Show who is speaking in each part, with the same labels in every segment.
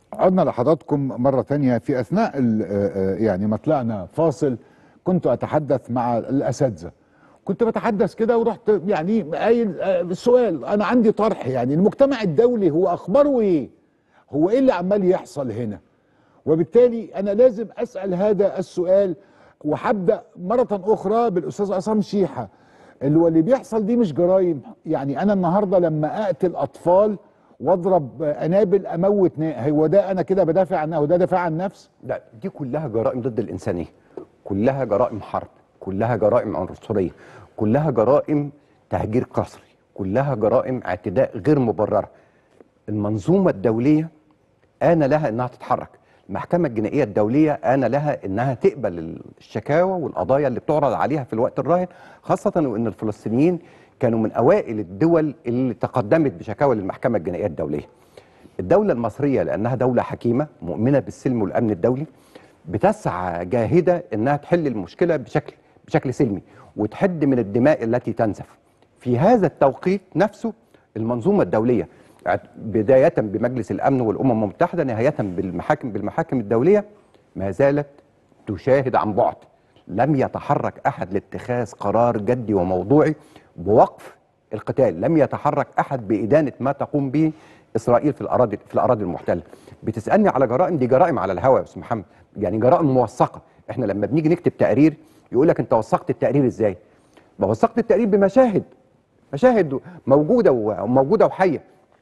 Speaker 1: عدنا لحضراتكم مرة تانية في أثناء ال- آه، آه، يعني ما طلعنا فاصل كنت أتحدث مع الأساتذة كنت بتحدث كده ورحت يعني قايل آه، سؤال أنا عندي طرح يعني المجتمع الدولي هو أخباره إيه؟ هو إيه اللي عمال يحصل هنا؟ وبالتالي أنا لازم أسأل هذا السؤال وهبدأ مرة أخرى بالأستاذ عصام شيحة اللي هو اللي بيحصل دي مش جرائم يعني أنا النهاردة لما أقتل أطفال واضرب انابل اموت نا- هو ده انا كده بدافع عن هو ده دفاع عن النفس
Speaker 2: لا دي كلها جرائم ضد الإنسانية كلها جرائم حرب كلها جرائم عنصرية كلها جرائم تهجير قسري كلها جرائم اعتداء غير مبررة المنظومة الدولية آن لها إنها تتحرك المحكمة الجنائية الدولية آن لها إنها تقبل الشكاوى والقضايا اللي بتعرض عليها في الوقت الراهن خاصة وإن الفلسطينيين كانوا من أوائل الدول اللي تقدمت بشكاوى للمحكمة الجنائية الدولية الدولة المصرية لأنها دولة حكيمة مؤمنة بالسلم والأمن الدولي بتسعى جاهدة إنها تحل المشكلة بشكل بشكل سلمي وتحد من الدماء التي تنزف في هذا التوقيت نفسه المنظومة الدولية بداية بمجلس الأمن والأمم المتحدة نهاية بالمحاكم بالمحاكم الدولية ما زالت تشاهد عن بعد لم يتحرك أحد لاتخاذ قرار جدي وموضوعي بوقف القتال لم يتحرك أحد بإدانة ما تقوم به إسرائيل في الأراضي في الأراضي المحتلة بتسألني على جرائم دي جرائم على الهوى يا أستاذ محمد يعني جرائم موثقة احنا لما بنيجي نكتب تقرير يقول لك انت وثقت التقرير ازاي وثقت التقرير بمشاهد مشاهد موجوده وموجوده وحيه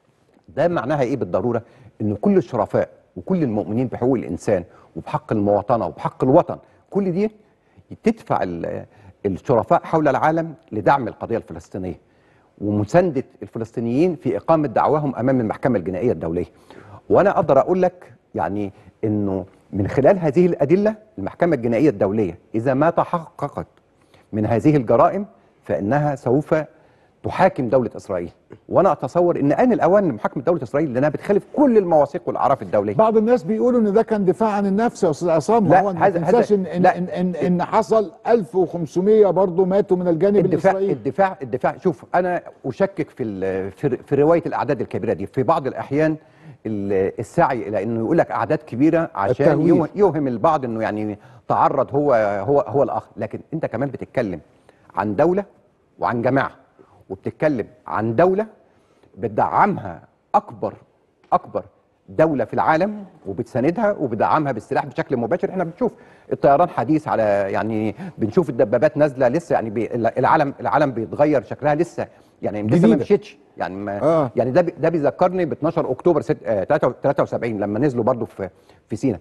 Speaker 2: ده معناها ايه بالضروره ان كل الشرفاء وكل المؤمنين بحقوق الانسان وبحق المواطنه وبحق الوطن كل دي تدفع ال- الشرفاء حول العالم لدعم القضيه الفلسطينيه ومسانده الفلسطينيين في اقامه دعواهم امام المحكمه الجنائيه الدوليه وانا اقدر اقول لك يعني انه من خلال هذه الادله المحكمه الجنائيه الدوليه اذا ما تحققت من هذه الجرائم فانها سوف تحاكم دوله اسرائيل وانا اتصور ان ان الاوان لمحاكمه دوله اسرائيل لانها بتخالف كل المواثيق والاعراف الدوليه
Speaker 1: بعض الناس بيقولوا ان ده كان دفاع عن النفس يا استاذ عصام
Speaker 2: لا،
Speaker 1: هو ما
Speaker 2: هذا-
Speaker 1: تنساش
Speaker 2: هذا-
Speaker 1: ان ان,
Speaker 2: لا.
Speaker 1: إن, إن, إن حصل 1500 برضه ماتوا من الجانب
Speaker 2: الدفاع
Speaker 1: الاسرائيلي
Speaker 2: الدفاع الدفاع شوف انا اشكك في ال- في في روايه الاعداد الكبيره دي في بعض الاحيان ال- السعي الى انه يقول لك اعداد كبيره عشان
Speaker 1: التهويل.
Speaker 2: يوه- يوهم البعض انه يعني تعرض هو هو هو الاخ لكن انت كمان بتتكلم عن دوله وعن جماعه وبتتكلم عن دوله بتدعمها اكبر اكبر دوله في العالم وبتساندها وبتدعمها بالسلاح بشكل مباشر احنا بنشوف الطيران حديث على يعني بنشوف الدبابات نازله لسه يعني بي العالم العالم بيتغير شكلها لسه يعني لسه ما
Speaker 1: جديدة.
Speaker 2: مشيتش يعني ما
Speaker 1: آه.
Speaker 2: يعني ده بي- ده بيذكرني ب 12 اكتوبر ست- آه، 73 لما نزلوا برضو في في سينا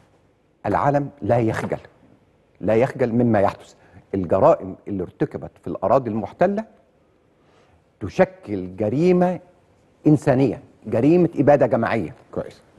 Speaker 2: العالم لا يخجل لا يخجل مما يحدث الجرائم اللي ارتكبت في الاراضي المحتله تشكل جريمه انسانيه جريمه اباده جماعيه
Speaker 1: كويس